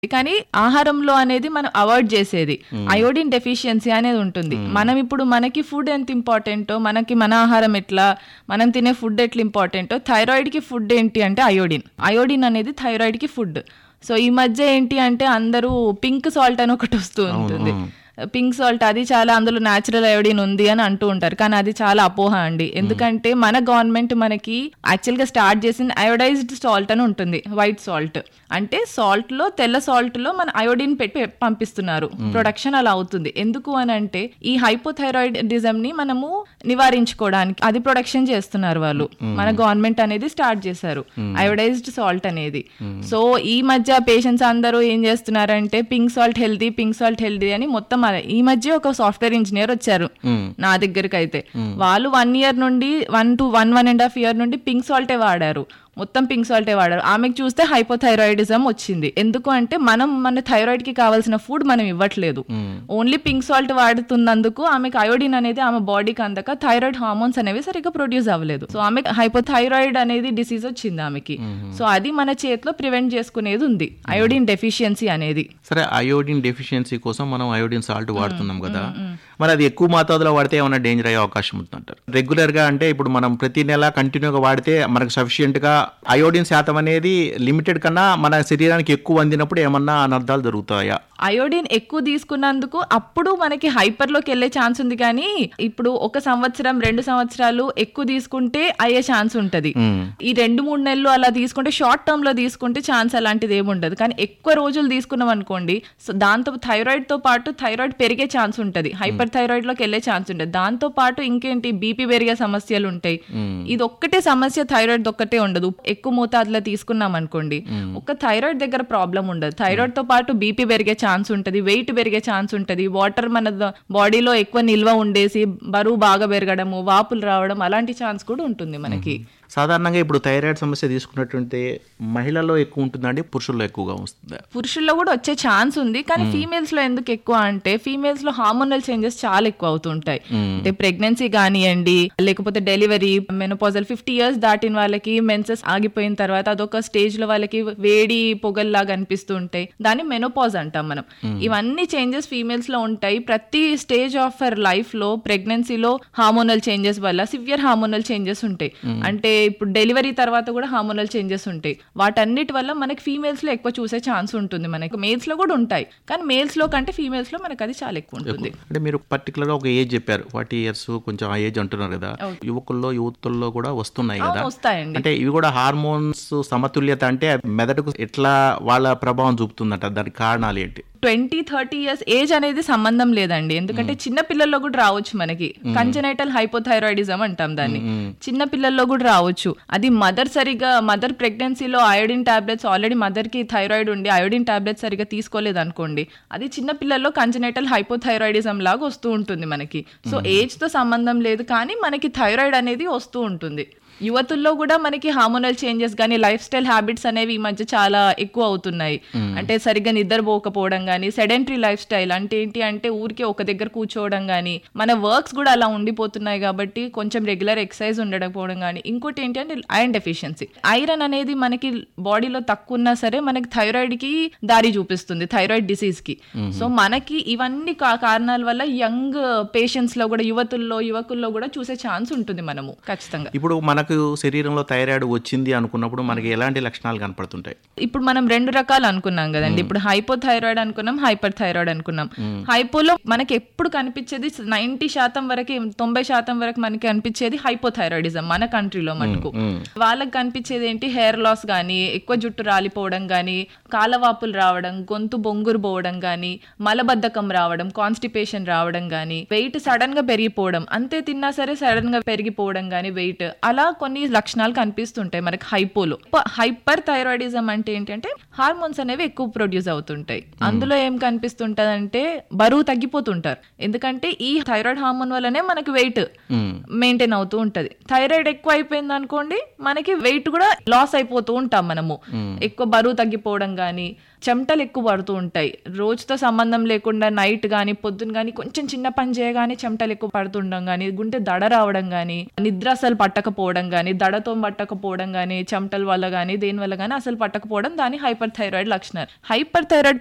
కానీ ఆహారంలో అనేది మనం అవాయిడ్ చేసేది అయోడిన్ డెఫిషియన్సీ అనేది ఉంటుంది మనం ఇప్పుడు మనకి ఫుడ్ ఎంత ఇంపార్టెంటో మనకి మన ఆహారం ఎట్లా మనం తినే ఫుడ్ ఎట్లా ఇంపార్టెంటో థైరాయిడ్ కి ఫుడ్ ఏంటి అంటే అయోడిన్ అయోడిన్ అనేది థైరాయిడ్ కి ఫుడ్ సో ఈ మధ్య ఏంటి అంటే అందరూ పింక్ సాల్ట్ అని ఒకటి వస్తూ ఉంటుంది పింక్ సాల్ట్ అది చాలా అందులో న్యాచురల్ అయోడిన్ ఉంది అని అంటూ ఉంటారు కానీ అది చాలా అపోహ అండి ఎందుకంటే మన గవర్నమెంట్ మనకి యాక్చువల్ గా స్టార్ట్ చేసిన అయోడైజ్డ్ సాల్ట్ అని ఉంటుంది వైట్ సాల్ట్ అంటే సాల్ట్ లో తెల్ల సాల్ట్ లో మన అయోడిన్ పెట్టి పంపిస్తున్నారు ప్రొడక్షన్ అలా అవుతుంది ఎందుకు అని అంటే ఈ హైపోథైరాయిడిజం ని మనము నివారించుకోవడానికి అది ప్రొడక్షన్ చేస్తున్నారు వాళ్ళు మన గవర్నమెంట్ అనేది స్టార్ట్ చేశారు అయోడైజ్డ్ సాల్ట్ అనేది సో ఈ మధ్య పేషెంట్స్ అందరూ ఏం చేస్తున్నారంటే pink salt healthy pink salt healthy అని మొత్తం అదే. ఈ మధ్య ఒక సాఫ్ట్వేర్ ఇంజనీర్ వచ్చారు నా దగ్గరికి అయితే వాళ్ళు వన్ ఇయర్ నుండి one to one one and half year నుండి పింక్ సాల్టే వాడారు మొత్తం పింక్ సాల్టే వాడారు ఆమెకు చూస్తే హైపోథైరాయిడిజం వచ్చింది ఎందుకు అంటే మనం మన థైరాయిడ్ కి కావాల్సిన ఫుడ్ మనం ఇవ్వట్లేదు ఓన్లీ పింక్ సాల్ట్ వాడుతున్నందుకు ఆమెకు అయోడిన్ అనేది ఆమె బాడీకి అందక థైరాయిడ్ హార్మోన్స్ అనేవి సరిగ్గా ప్రొడ్యూస్ అవ్వలేదు సో ఆమె హైపోథైరాయిడ్ అనేది డిసీజ్ వచ్చింది ఆమెకి సో అది మన చేతిలో ప్రివెంట్ చేసుకునేది ఉంది అయోడిన్ డెఫిషియన్సీ అనేది సరే అయోడిన్ డెఫిషియన్సీ కోసం మనం అయోడిన్ సాల్ట్ వాడుతున్నాం కదా మరి అది ఎక్కువ మోతాదులో వాడితే ఏమైనా డేంజర్ అయ్యే అవకాశం ఉంటుందంటారు రెగ్యులర్ గా అంటే ఇప్పుడు మనం ప్రతి నెల కంటిన్యూగా వాడితే మనకు సఫిషియెంట్ గా అయోడిన్ శాతం అనేది లిమిటెడ్ కన్నా మన శరీరానికి ఎక్కువ అందినప్పుడు ఏమన్నా అనర్థాలు జరుగుతాయా అయోడిన్ ఎక్కువ తీసుకున్నందుకు అప్పుడు మనకి హైపర్ లోకి వెళ్ళే ఛాన్స్ ఉంది కానీ ఇప్పుడు ఒక సంవత్సరం రెండు సంవత్సరాలు ఎక్కువ తీసుకుంటే అయ్యే ఛాన్స్ ఉంటది ఈ రెండు మూడు నెలలు అలా తీసుకుంటే షార్ట్ టర్మ్ లో తీసుకుంటే ఛాన్స్ అలాంటిది ఏమి ఉండదు కానీ ఎక్కువ రోజులు తీసుకున్నాం అనుకోండి సో దాంతో థైరాయిడ్ తో పాటు థైరాయిడ్ పెరిగే ఛాన్స్ ఉంటది హైపర్ థైరాయిడ్ లోకి వెళ్ళే ఛాన్స్ ఉంటుంది దాంతో పాటు ఇంకేంటి బీపీ పెరిగే సమస్యలు ఉంటాయి ఇది ఒక్కటే సమస్య థైరాయిడ్ ఒక్కటే ఉండదు ఎక్కువ మోతాదులో తీసుకున్నాం అనుకోండి ఒక థైరాయిడ్ దగ్గర ప్రాబ్లం ఉండదు థైరాయిడ్ తో పాటు బీపీ పెరిగే ఛాన్స్ ఉంటది వెయిట్ పెరిగే ఛాన్స్ ఉంటది వాటర్ మన బాడీలో ఎక్కువ నిల్వ ఉండేసి బరువు బాగా పెరగడము వాపులు రావడం అలాంటి ఛాన్స్ కూడా ఉంటుంది మనకి సాధారణంగా ఇప్పుడు థైరాయిడ్ సమస్య తీసుకున్నట్టుంటే మహిళల్లో ఎక్కువ ఉంటుందండి పురుషుల్లో ఎక్కువగా వస్తుందా పురుషుల్లో కూడా వచ్చే ఛాన్స్ ఉంది కానీ ఫీమేల్స్ లో ఎందుకు ఎక్కువ అంటే ఫీమేల్స్ లో హార్మోనల్ చేంజెస్ చాలా ఎక్కువ అవుతుంటాయి అంటే ప్రెగ్నెన్సీ కానివ్వండి లేకపోతే డెలివరీ మెనోపాజల్ ఫిఫ్టీ ఇయర్స్ దాటిన వాళ్ళకి మెన్సెస్ ఆగిపోయిన తర్వాత అదొక స్టేజ్ లో వాళ్ళకి వేడి పొగల్లాగా అనిపిస్తూ ఉంటాయి దాన్ని మెనోపాజ్ అంటాం మనం ఇవన్నీ చేంజెస్ ఫీమేల్స్ లో ఉంటాయి ప్రతి స్టేజ్ ఆఫ్ హర్ లైఫ్ లో ప్రెగ్నెన్సీలో హార్మోనల్ చేంజెస్ వల్ల సివియర్ హార్మోనల్ చేంజెస్ ఉంటాయి అంటే ఇప్పుడు డెలివరీ తర్వాత కూడా హార్మోనల్ చేంజెస్ ఉంటాయి వాటన్నిటి వల్ల మనకి ఫీమేల్స్ లో ఎక్కువ చూసే ఛాన్స్ ఉంటుంది మనకి మేల్స్ లో కూడా ఉంటాయి కానీ మేల్స్ లో కంటే ఫీమేల్స్ లో మనకి అది చాలా ఎక్కువ ఉంటుంది అంటే మీరు పర్టికులర్ గా ఒక ఏజ్ చెప్పారు ఫార్టీ ఇయర్స్ కొంచెం ఆ ఏజ్ అంటున్నారు కదా యువకుల్లో యువతుల్లో కూడా వస్తున్నాయి కదా వస్తాయండి అంటే ఇవి కూడా హార్మోన్స్ సమతుల్యత అంటే మెదడుకు ఎట్లా వాళ్ళ ప్రభావం చూపుతుందంట దానికి కారణాలు ఏంటి ట్వంటీ థర్టీ ఇయర్స్ ఏజ్ అనేది సంబంధం లేదండి ఎందుకంటే చిన్న పిల్లల్లో కూడా రావచ్చు మనకి కంజనైటల్ హైపోథైరాయిడిజం అంటాం దాన్ని చిన్న పిల్లల్లో కూడా రావచ్చు అది మదర్ సరిగా మదర్ ప్రెగ్నెన్సీలో అయోడిన్ టాబ్లెట్స్ ఆల్రెడీ మదర్ కి థైరాయిడ్ ఉండి అయోడిన్ టాబ్లెట్స్ సరిగా తీసుకోలేదు అనుకోండి అది చిన్న పిల్లల్లో కంజనైటల్ హైపోథైరాయిడిజం లాగా వస్తూ ఉంటుంది మనకి సో ఏజ్ తో సంబంధం లేదు కానీ మనకి థైరాయిడ్ అనేది వస్తూ ఉంటుంది యువతుల్లో కూడా మనకి హార్మోనల్ చేంజెస్ కానీ లైఫ్ స్టైల్ హ్యాబిట్స్ అనేవి ఈ మధ్య చాలా ఎక్కువ అవుతున్నాయి అంటే సరిగ్గా నిద్రపోకపోవడం కానీ సెడెంటరీ లైఫ్ స్టైల్ అంటే ఏంటి అంటే ఊరికే ఒక దగ్గర కూర్చోవడం కానీ మన వర్క్స్ కూడా అలా ఉండిపోతున్నాయి కాబట్టి కొంచెం రెగ్యులర్ ఎక్సర్సైజ్ ఉండకపోవడం కానీ ఇంకోటి ఏంటి అంటే ఐరన్ డెఫిషియన్సీ ఐరన్ అనేది మనకి బాడీలో తక్కువ ఉన్నా సరే మనకి థైరాయిడ్ కి దారి చూపిస్తుంది థైరాయిడ్ డిసీజ్ కి సో మనకి ఇవన్నీ కా- కారణాల వల్ల యంగ్ పేషెంట్స్ లో కూడా యువతుల్లో యువకుల్లో కూడా చూసే ఛాన్స్ ఉంటుంది మనము ఖచ్చితంగా ఇప్పుడు మనకు శరీరంలో థైరాయిడ్ వచ్చింది అనుకున్నప్పుడు మనకి ఎలాంటి లక్షణాలు కనపడుతుంటాయి ఇప్పుడు మనం రెండు రకాలు అనుకున్నాం కదండి ఇప్పుడు హైపో థైరాయిడ్ అనుకున్నాం హైపర్ థైరాయిడ్ అనుకున్నాం హైపోలో మనకి ఎప్పుడు కనిపించేది నైన్టీ శాతం వరకు తొంభై శాతం వరకు మనకి కనిపించేది హైపోథైరాయిడిజం మన కంట్రీలో మటుకు వాళ్ళకి కనిపించేది ఏంటి హెయిర్ లాస్ కానీ ఎక్కువ జుట్టు రాలిపోవడం కానీ కాలవాపులు రావడం గొంతు బొంగురు పోవడం కానీ మలబద్ధకం రావడం కాన్స్టిపేషన్ రావడం కానీ వెయిట్ సడన్ గా పెరిగిపోవడం అంతే తిన్నా సరే సడన్ గా పెరిగిపోవడం కానీ వెయిట్ అలా కొన్ని లక్షణాలు కనిపిస్తుంటాయి మనకి హైపోలో హైపర్ థైరాయిడిజం అంటే ఏంటంటే హార్మోన్స్ అనేవి ఎక్కువ ప్రొడ్యూస్ అవుతుంటాయి అందులో ఏం కనిపిస్తుంటది అంటే బరువు తగ్గిపోతుంటారు ఎందుకంటే ఈ థైరాయిడ్ హార్మోన్ వల్లనే మనకి వెయిట్ మెయింటైన్ అవుతూ ఉంటది థైరాయిడ్ ఎక్కువ అయిపోయింది అనుకోండి మనకి వెయిట్ కూడా లాస్ అయిపోతూ ఉంటాం మనము ఎక్కువ బరువు తగ్గిపోవడం కానీ చెమటలు ఎక్కువ పడుతూ ఉంటాయి రోజుతో సంబంధం లేకుండా నైట్ కానీ పొద్దున కానీ కొంచెం చిన్న పని చేయగానే చెమటలు ఎక్కువ పడుతుండడం కానీ గుంటె దడ రావడం కానీ నిద్ర అసలు పట్టకపోవడం కానీ దడతో పట్టకపోవడం కానీ చెమటల వల్ల కానీ దేని వల్ల కానీ అసలు పట్టకపోవడం దాని హైపర్ థైరాయిడ్ లక్షణాలు హైపర్ థైరాయిడ్